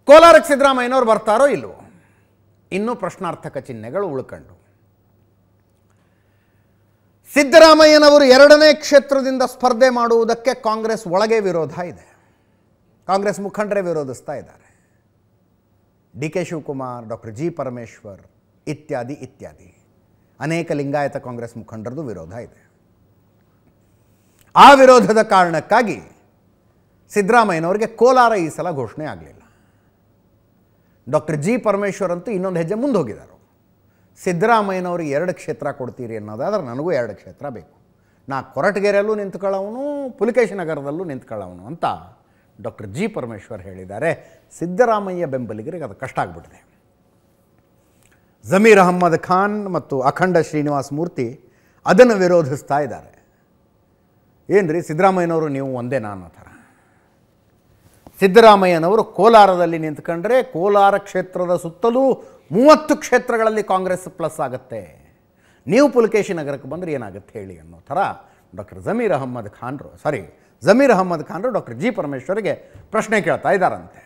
ಕೋಲಾರಕ್ಕೆ ಸಿದ್ದರಾಮಯ್ಯನವ್ರು ಬರ್ತಾರೋ ಇಲ್ವೋ ಇನ್ನೂ ಪ್ರಶ್ನಾರ್ಥಕ ಚಿಹ್ನೆಗಳು ಉಳ್ಕೊಂಡು ಸಿದ್ದರಾಮಯ್ಯನವರು ಎರಡನೇ ಕ್ಷೇತ್ರದಿಂದ ಸ್ಪರ್ಧೆ ಮಾಡುವುದಕ್ಕೆ ಕಾಂಗ್ರೆಸ್ ಒಳಗೆ ವಿರೋಧ ಇದೆ ಕಾಂಗ್ರೆಸ್ ಮುಖಂಡರೇ ವಿರೋಧಿಸ್ತಾ ಇದ್ದಾರೆ D K Shivakumar doctor G Parameshwar ಇತ್ಯಾದಿ ಇತ್ಯಾದಿ ಅನೇಕ ಲಿಂಗಾಯತ ಕಾಂಗ್ರೆಸ್ ಮುಖಂಡರದು ವಿರೋಧ ಇದೆ ಆ ವಿರೋಧದ ಕಾರಣಕ್ಕಾಗಿ ಸಿದ್ದರಾಮಯ್ಯನವರಿಗೆ ಕೋಲಾರ ಈ ಸಲ ಘೋಷಣೆ ಆಗಲಿಲ್ಲ ಡಾಕ್ಟರ್ ಜಿ ಪರಮೇಶ್ವರ್ ಅಂತೂ ಇನ್ನೊಂದು ಹೆಜ್ಜೆ ಮುಂದೆ ಹೋಗಿದ್ದಾರೆ ಸಿದ್ದರಾಮಯ್ಯನವ್ರಿಗೆ ಎರಡು ಕ್ಷೇತ್ರ ಕೊಡ್ತೀರಿ ಅನ್ನೋದಾದ್ರೆ ನನಗೂ ಎರಡು ಕ್ಷೇತ್ರ ಬೇಕು ನಾ ಕೊರಟಗೆರೆಯಲ್ಲೂ ನಿಂತ್ಕೊಳ್ಳೋವನು ಪುಲಿಕೇಶಿ ನಗರದಲ್ಲೂ ನಿಂತ್ಕೊಳ್ಳೋವನು ಅಂತ ಡಾಕ್ಟರ್ ಜಿ ಪರಮೇಶ್ವರ್ ಹೇಳಿದ್ದಾರೆ ಸಿದ್ದರಾಮಯ್ಯ ಬೆಂಬಲಿಗರಿಗೆ ಅದು ಕಷ್ಟ ಆಗಿಬಿಟ್ಟಿದೆ ಜಮೀರ್ ಅಹಮ್ಮದ್ ಖಾನ್ ಮತ್ತು ಅಖಂಡ ಶ್ರೀನಿವಾಸ ಮೂರ್ತಿ ಅದನ್ನು ವಿರೋಧಿಸ್ತಾ ಇದ್ದಾರೆ ಏನ್ರಿ ಸಿದ್ದರಾಮಯ್ಯನವರು ನೀವು ಒಂದೇ ನಾನು ಆ ಥರ ಸಿದ್ದರಾಮಯ್ಯನವರು ಕೋಲಾರದಲ್ಲಿ ನಿಂತ್ಕೊಂಡ್ರೆ ಕೋಲಾರ ಕ್ಷೇತ್ರದ ಸುತ್ತಲೂ ಮೂವತ್ತು ಕ್ಷೇತ್ರಗಳಲ್ಲಿ ಕಾಂಗ್ರೆಸ್ ಪ್ಲಸ್ ಆಗುತ್ತೆ ನೀವು ಪುಲಕೇಶಿ ನಗರಕ್ಕೆ ಬಂದರೆ ಏನಾಗುತ್ತೆ ಹೇಳಿ ಅನ್ನೋ ಥರ ಡಾಕ್ಟರ್ ಜಮೀರ್ ಅಹಮ್ಮದ್ ಖಾನ್ರು ಸಾರಿ ಜಮೀರ್ ಅಹಮ್ಮದ್ ಖಾನ್ರು ಡಾಕ್ಟರ್ ಜಿ ಪರಮೇಶ್ವರಿಗೆ ಪ್ರಶ್ನೆ ಕೇಳ್ತಾ ಇದ್ದಾರಂತೆ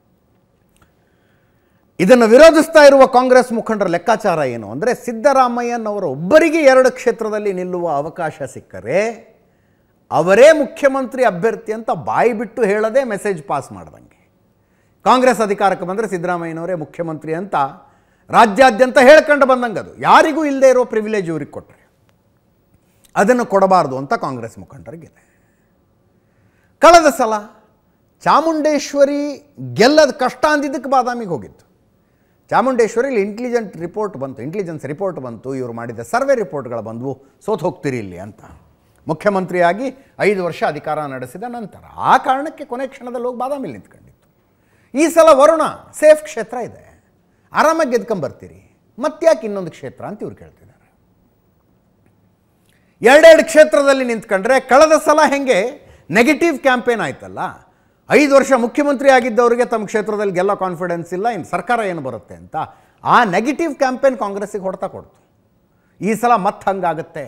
ಇದನ್ನು ವಿರೋಧಿಸ್ತಾ ಇರುವ ಕಾಂಗ್ರೆಸ್ ಮುಖಂಡರ ಲೆಕ್ಕಾಚಾರ ಏನು ಅಂದರೆ ಸಿದ್ದರಾಮಯ್ಯನವರ ಒಬ್ಬರಿಗೆ ಎರಡು ಕ್ಷೇತ್ರದಲ್ಲಿ ನಿಲ್ಲುವ ಅವಕಾಶ ಸಿಕ್ಕರೆ ಅವರೇ ಮುಖ್ಯಮಂತ್ರಿ ಅಭ್ಯರ್ಥಿ ಅಂತ ಬಾಯಿ ಬಿಟ್ಟು ಹೇಳದೆ ಮೆಸೇಜ್ ಪಾಸ್ ಮಾಡ್ದಂಗೆ ಕಾಂಗ್ರೆಸ್ ಅಧಿಕಾರಕ್ಕೆ ಬಂದರೆ ಸಿದ್ದರಾಮಯ್ಯನವರೇ ಮುಖ್ಯಮಂತ್ರಿ ಅಂತ ರಾಜ್ಯಾದ್ಯಂತ ಹೇಳ್ಕೊಂಡು ಬಂದಂಗೆ ಅದು ಯಾರಿಗೂ ಇಲ್ಲದೆ ಇರೋ ಪ್ರಿವಿಲೇಜ್ ಇವ್ರಿಗೆ ಕೊಟ್ಟರೆ ಅದನ್ನು ಕೊಡಬಾರ್ದು ಅಂತ ಕಾಂಗ್ರೆಸ್ ಮುಖಂಡರಿಗಿದೆ ಕಳೆದ ಸಲ ಚಾಮುಂಡೇಶ್ವರಿ ಗೆಲ್ಲದ ಕಷ್ಟ ಅಂದಿದ್ದಕ್ಕೆ ಬಾದಾಮಿಗೆ ಹೋಗಿತ್ತು ಚಾಮುಂಡೇಶ್ವರಿಲಿ ಇಂಟೆಲಿಜೆಂಟ್ ರಿಪೋರ್ಟ್ ಬಂತು ಇಂಟೆಲಿಜೆನ್ಸ್ ರಿಪೋರ್ಟ್ ಬಂತು ಇವರು ಮಾಡಿದ ಸರ್ವೆ ರಿಪೋರ್ಟ್ಗಳು ಬಂದವು ಸೋತು ಹೋಗ್ತೀರಿ ಇಲ್ಲಿ ಅಂತ ಮುಖ್ಯಮಂತ್ರಿಯಾಗಿ ಐದು ವರ್ಷ ಅಧಿಕಾರ ನಡೆಸಿದ ನಂತರ ಆ ಕಾರಣಕ್ಕೆ ಕೊನೆ ಕ್ಷಣದಲ್ಲಿ ಹೋಗಿ ಬಾದಾಮಿಲಿ ನಿಂತ್ಕೊಂಡಿತ್ತು ಈ ಸಲ ವರುಣ ಸೇಫ್ ಕ್ಷೇತ್ರ ಇದೆ ಆರಾಮಾಗಿ ಗೆದ್ಕೊಂಬರ್ತೀರಿ ಮತ್ತ್ಯಾಕೆ ಇನ್ನೊಂದು ಕ್ಷೇತ್ರ ಅಂತ ಇವ್ರು ಕೇಳ್ತಿದ್ದಾರೆ ಎರಡೆರಡು ಕ್ಷೇತ್ರದಲ್ಲಿ ನಿಂತ್ಕೊಂಡ್ರೆ ಕಳೆದ ಸಲ ಹೆಂಗೆ ನೆಗೆಟಿವ್ ಕ್ಯಾಂಪೇನ್ ಆಯ್ತಲ್ಲ ಐದು ವರ್ಷ ಮುಖ್ಯಮಂತ್ರಿ ಆಗಿದ್ದವರಿಗೆ ತಮ್ಮ ಕ್ಷೇತ್ರದಲ್ಲಿ ಗೆಲ್ಲೋ ಕಾನ್ಫಿಡೆನ್ಸ್ ಇಲ್ಲ ಇನ್ನು ಸರ್ಕಾರ ಏನು ಬರುತ್ತೆ ಅಂತ ಆ ನೆಗೆಟಿವ್ ಕ್ಯಾಂಪೇನ್ ಕಾಂಗ್ರೆಸ್ಸಿಗೆ ಹೊಡ್ತಾ ಕೊಡ್ತು ಈ ಸಲ ಮತ್ತೆ ಹಂಗಾಗುತ್ತೆ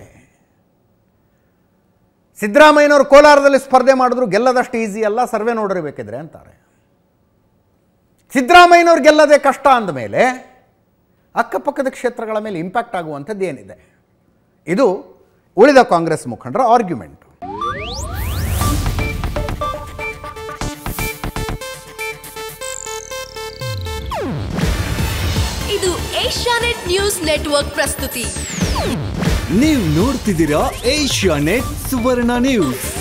ಸಿದ್ದರಾಮಯ್ಯನವರು ಕೋಲಾರದಲ್ಲಿ ಸ್ಪರ್ಧೆ ಮಾಡಿದ್ರು ಗೆಲ್ಲದಷ್ಟು ಈಸಿ ಅಲ್ಲ ಸರ್ವೆ ನೋಡಿರ್ಬೇಕಿದ್ರೆ ಅಂತಾರೆ ಸಿದ್ದರಾಮಯ್ಯನವ್ರು ಗೆಲ್ಲದೆ ಕಷ್ಟ ಅಂದಮೇಲೆ ಅಕ್ಕಪಕ್ಕದ ಕ್ಷೇತ್ರಗಳ ಮೇಲೆ ಇಂಪ್ಯಾಕ್ಟ್ ಆಗುವಂಥದ್ದು ಏನಿದೆ ಇದು ಉಳಿದ ಕಾಂಗ್ರೆಸ್ ಮುಖಂಡರ ಆರ್ಗ್ಯುಮೆಂಟ್ ಇದು ಏಷ್ಯಾನೆಟ್ ನ್ಯೂಸ್ ನೆಟ್ವರ್ಕ್ ಪ್ರಸ್ತುತಿ ನೀವು ನೋಡ್ತಿದ್ದೀರಾ ಏಷ್ಯಾ ನೆಟ್ ಸುವರ್ಣ ನ್ಯೂಸ್